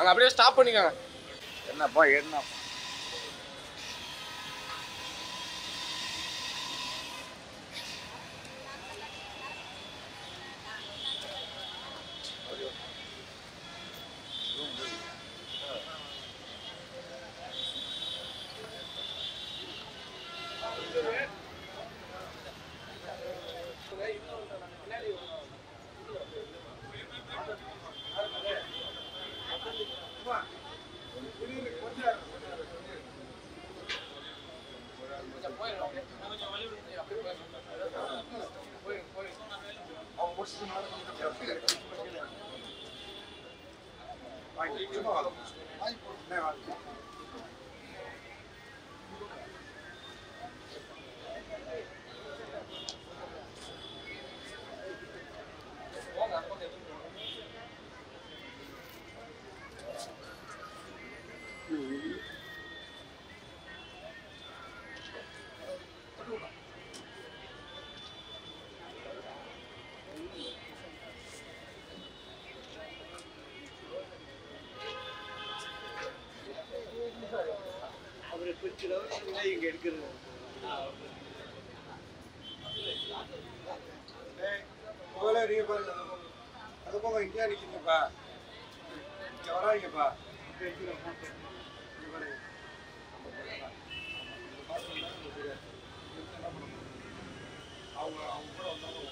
பண்ணிக்கோங்க அப்படியே ஸ்டாப் பண்ணிக்கோங்க என்னப்பா என்னப்பா முதல்ல நீங்க பாருங்க அது போங்க இங்கே நிற்கிறீங்கப்பா இங்கே வராங்கப்பா அவங்க அவங்க கூட வந்தாங்க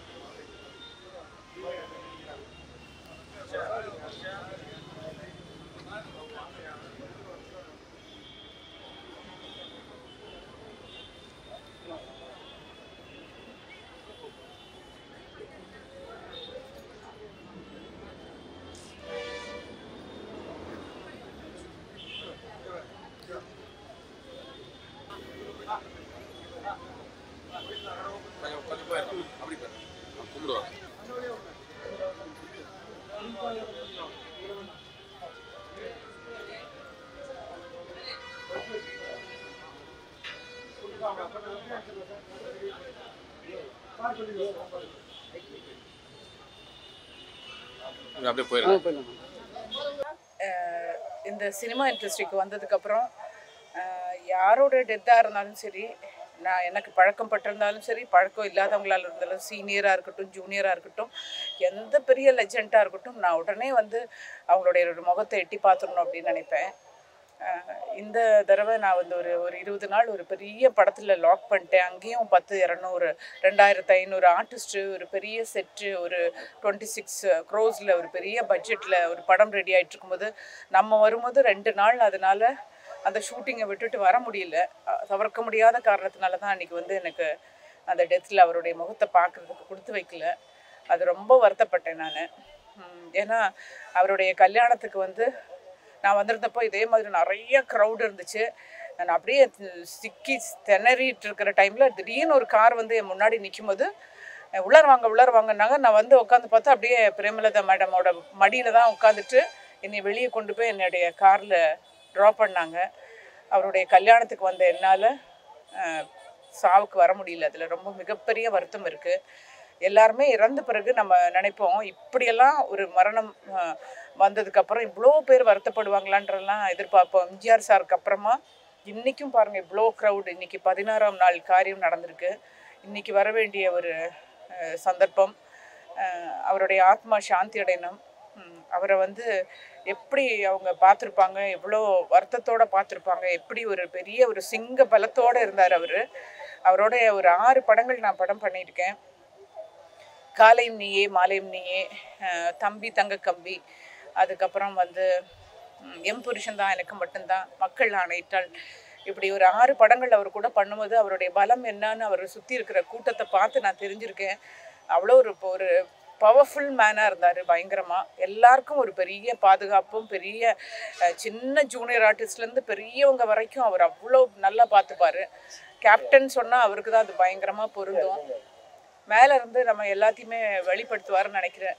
கொஞ்சம் கொஞ்சம் போயிடலாம் அப்படி போயிடலாம் நான் கும்பிடுவாங்க நீங்க அப்படியே போயிடலாம் அஹ் இந்த சினிமா இண்டஸ்ட்ரிக்கு வந்ததுக்கப்புறம் யாரோட டெத்தாக இருந்தாலும் சரி நான் எனக்கு பழக்கம் பட்டிருந்தாலும் சரி பழக்கம் இல்லாதவங்களால இருந்தாலும் சீனியராக இருக்கட்டும் ஜூனியராக இருக்கட்டும் எந்த பெரிய லெஜெண்டாக இருக்கட்டும் நான் உடனே வந்து அவங்களுடைய ஒரு முகத்தை எட்டி பார்த்துடணும் அப்படின்னு நினைப்பேன் அஹ் இந்த தடவை நான் வந்து ஒரு ஒரு இருபது நாள் ஒரு பெரிய படத்தில் லாக் பண்ணிட்டேன் அங்கேயும் பத்து இரநூறு ரெண்டாயிரத்து ஐநூறு ஆர்டிஸ்ட்டு ஒரு பெரிய செட்டு ஒரு டுவெண்ட்டி சிக்ஸ் க்ரோஸில் ஒரு பெரிய பட்ஜெட்டில் ஒரு படம் ரெடி ஆகிட்டு இருக்கும்போது நம்ம வரும்போது ரெண்டு நாள் அதனால் அந்த ஷூட்டிங்கை விட்டுட்டு வர முடியல அஹ் தவிர்க்க முடியாத காரணத்தினால தான் அன்றைக்கி வந்து எனக்கு அந்த டெத்தில் அவருடைய முகத்தை பார்க்குறதுக்கு கொடுத்து வைக்கல அது ரொம்ப வருத்தப்பட்டேன் நான் ஏன்னா அவருடைய கல்யாணத்துக்கு வந்து நான் வந்திருந்தப்போ இதே மாதிரி நிறைய க்ரௌட் இருந்துச்சு நான் அப்படியே சிக்கி திணறிட்டு இருக்கிற டைமில் திடீர்னு ஒரு கார் வந்து என் முன்னாடி நிற்கும் போது உள்ளார வாங்க உள்ளார வாங்கினாங்க நான் வந்து உட்காந்து பார்த்தா அப்படியே பிரேமலதா மேடமோட மடியில் தான் உட்காந்துட்டு என்னை வெளியே கொண்டு போய் என்னுடைய காரில் ட்ராப் பண்ணாங்க அவருடைய கல்யாணத்துக்கு வந்த என்னால் சாவுக்கு வர முடியல அதில் ரொம்ப மிகப்பெரிய வருத்தம் இருக்குது எல்லாருமே இறந்த பிறகு நம்ம நினைப்போம் இப்படியெல்லாம் ஒரு மரணம் அஹ், வந்ததுக்கப்புறம் இவ்வளோ பேர் வருத்தப்படுவாங்களான்றலாம் எதிர்பார்ப்போம் எம்ஜிஆர் சாருக்கு அப்புறமா இன்றைக்கும் பாருங்கள் இவ்வளோ க்ரௌட் இன்றைக்கி பதினாறாம் நாள் காரியம் நடந்திருக்கு இன்றைக்கி வர வேண்டிய ஒரு அஹ், சந்தர்ப்பம் அஹ், அவருடைய ஆத்மா சாந்தி அடையணும் ம், அவரை வந்து எப்படி அவங்க பார்த்துருப்பாங்க எவ்வளோ வருத்தத்தோடு பார்த்துருப்பாங்க எப்படி ஒரு பெரிய ஒரு சிங்க பலத்தோடு இருந்தார் அவர் அவரோட ஒரு ஆறு படங்கள் நான் படம் பண்ணியிருக்கேன் காலையும் நீயே மாலையும் நீயே அஹ், தம்பி தங்க கம்பி அதுக்கப்புறம் வந்து ம், எம் புருஷன் தான் எனக்கு மட்டும்தான் மக்கள் ஆணையிட்டால் இப்படி ஒரு ஆறு படங்கள் அவர் கூட பண்ணும்போது அவருடைய பலம் என்னன்னு அவர் சுற்றி இருக்கிற கூட்டத்தை பார்த்து நான் தெரிஞ்சிருக்கேன் அவ்வளோ ஒரு ஒரு பவர்ஃபுல் மேனாக இருந்தார் பயங்கரமாக எல்லாருக்கும் ஒரு பெரிய பாதுகாப்பும் பெரிய அஹ், சின்ன ஜூனியர் ஆர்டிஸ்ட்லேருந்து பெரியவங்க வரைக்கும் அவர் அவ்வளோ நல்லா பார்த்துப்பாரு கேப்டன் சொன்னால் அவருக்கு தான் அது பயங்கரமாக பொருந்தும் மேலே இருந்து நம்ம எல்லாத்தையுமே வெளிப்படுத்துவாருன்னு நினைக்கிறேன்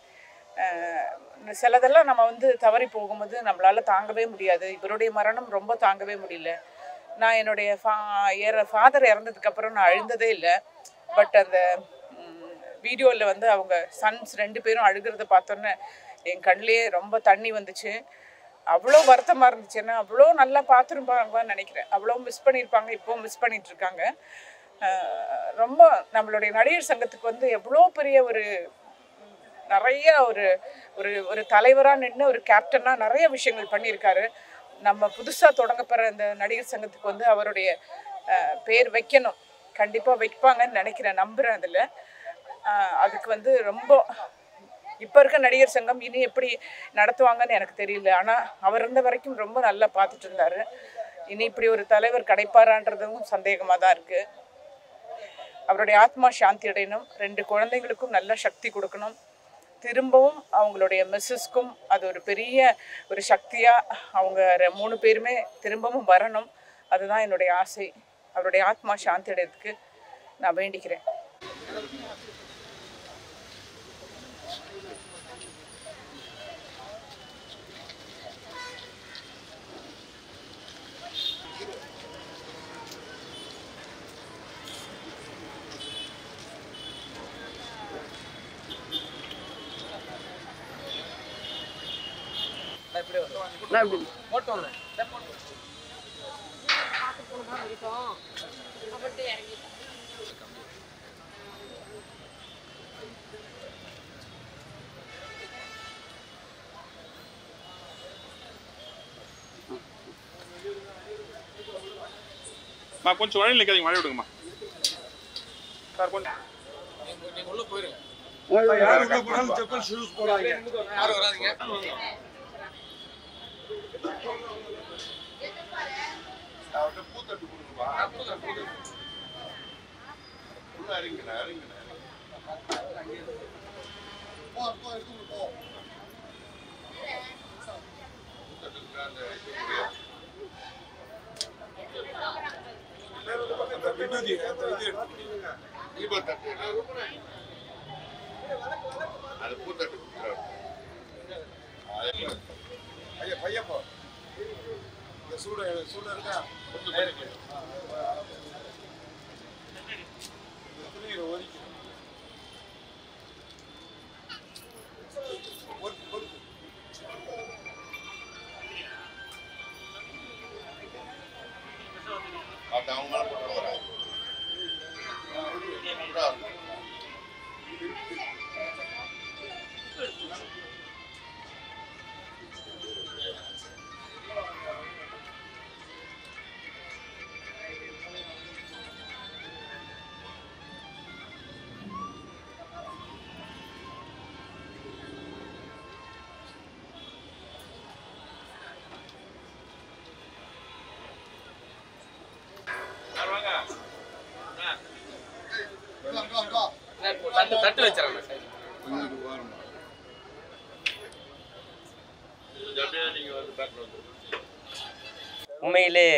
அஹ் சிலதெல்லாம் நம்ம வந்து தவறி போகும்போது நம்மளால தாங்கவே முடியாது இவருடைய மரணம் ரொம்ப தாங்கவே முடியல நான் என்னுடைய ஃபா ஏற ஃபாதர் இறந்ததுக்கப்புறம் நான் அழுந்ததே இல்லை பட் அந்த வீடியோவில் வந்து அவங்க சன்ஸ் ரெண்டு பேரும் அழுகிறத பார்த்தோன்னே என் கண்ணிலேயே ரொம்ப தண்ணி வந்துச்சு அவ்வளோ வருத்தமாக இருந்துச்சு ஏன்னா அவ்வளோ நல்லா பார்த்துருப்பாங்கன்னு நினைக்கிறேன் அவ்வளோ மிஸ் பண்ணியிருப்பாங்க இப்போ மிஸ் பண்ணிட்டு இருக்காங்க அஹ் ரொம்ப நம்மளுடைய நடிகர் சங்கத்துக்கு வந்து எவ்வளோ பெரிய ஒரு நிறைய ஒரு ஒரு ஒரு தலைவராக நின்று ஒரு கேப்டனாக நிறைய விஷயங்கள் பண்ணியிருக்காரு நம்ம புதுசாக தொடங்கப்படுற இந்த நடிகர் சங்கத்துக்கு வந்து அவருடைய அஹ், பேர் வைக்கணும் கண்டிப்பாக வைப்பாங்கன்னு நினைக்கிறேன் நம்புகிறேன் அதில் அதுக்கு வந்து ரொம்ப இப்போ இருக்க நடிகர் சங்கம் இனி எப்படி நடத்துவாங்கன்னு எனக்கு தெரியல ஆனால் அவர் இருந்த வரைக்கும் ரொம்ப நல்லா பார்த்துட்டு இருந்தார் இனி இப்படி ஒரு தலைவர் கிடைப்பாரான்றதும் சந்தேகமாக தான் இருக்குது அவருடைய ஆத்மா சாந்தி அடையணும் ரெண்டு குழந்தைங்களுக்கும் நல்ல சக்தி கொடுக்கணும் திரும்பவும் அவங்களுடைய மிஸ்ஸஸ்க்கும் அது ஒரு பெரிய ஒரு சக்தியாக அவங்க ரெ- மூணு பேருமே திரும்பவும் வரணும் அதுதான் என்னுடைய ஆசை அவருடைய ஆத்மா சாந்தி அடையறதுக்கு நான் வேண்டிக்கிறேன் மா கொஞ்சம் வழியில் நிற்காதீங்க மழை விடுங்கம்மா சார் கொஞ்சம் நீங்க உள்ள போயிருங்க யார் உள்ள போனாலும் செப்பல் ஷூஸ் போடாங்க யாரும் வராதீங்க அவர்கிட்ட பூத்தட்டு கொடுங்கப்பா உள்ள இறங்கிண்ணா இறங்கிண்ணா போ போ எடுத்து போ பூத்தட்டு இருக்கா, அந்த அந்த விபூதி அந்த இது எடுத்துக்கோங்க. தீபத்தட்டு அது பூத்தட்டு கொடுக்குறாரு ஐயா பையன் போ இந்த சூட சூட இருக்கா இந்த துணியை ஒதுக்கி பொறுத்து பொறுத்து அது அவங்க மேல போட்டு வராங்க தட்டு தட்டு வச்சிடறேன் கொஞ்சம் வாரமா உண்மையிலே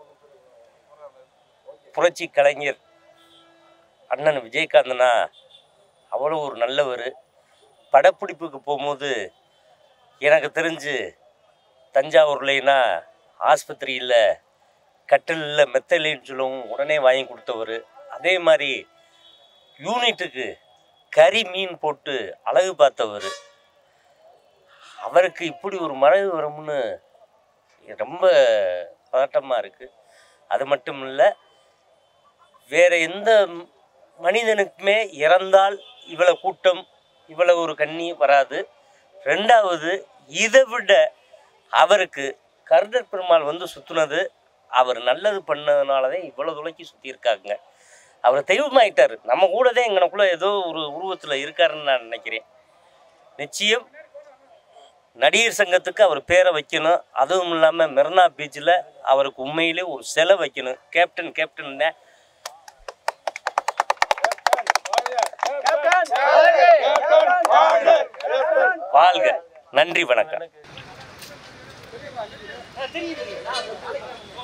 புரட்சி கலைஞர் அண்ணன் விஜயகாந்தனா அவ்வளோ ஒரு நல்லவர் படப்பிடிப்புக்கு போகும்போது எனக்கு தெரிஞ்சு தஞ்சாவூர்லைனா ஆஸ்பத்திரியில் கட்டிலில் மெத்தலைன்னு சொல்லவும் உடனே வாங்கி கொடுத்தவர் அதே மாதிரி யூனிட்டுக்கு கறி மீன் போட்டு அழகு பார்த்தவர் அவருக்கு இப்படி ஒரு மறைவு வரும்னு ரொம்ப பதட்டமாக இருக்குது அது மட்டும் இல்லை வேற எந்த ம்- மனிதனுக்குமே இறந்தால் இவ்வளவு கூட்டம் இவ்வளவு ஒரு கண்ணி வராது ரெண்டாவது இதை விட அவருக்கு கருடர் பெருமாள் வந்து சுற்றுனது அவர் நல்லது பண்ணதுனால தான் இவ்வளோ துளைக்கி சுற்றியிருக்காங்க அவர் தெய்வமாயிட்டார் நம்ம கூட தான் எங்கனக்குள்ளே ஏதோ ஒரு உருவத்தில் இருக்காருன்னு நான் நினைக்கிறேன் நிச்சயம் நடிகர் சங்கத்துக்கு அவர் பேரை வைக்கணும் அதுவும் இல்லாமல் மெரினா பீச்சில் அவருக்கு உண்மையிலே ஒரு சிலை வைக்கணும் கேப்டன் கேப்டன் தான் வாழ்க நன்றி வணக்கம்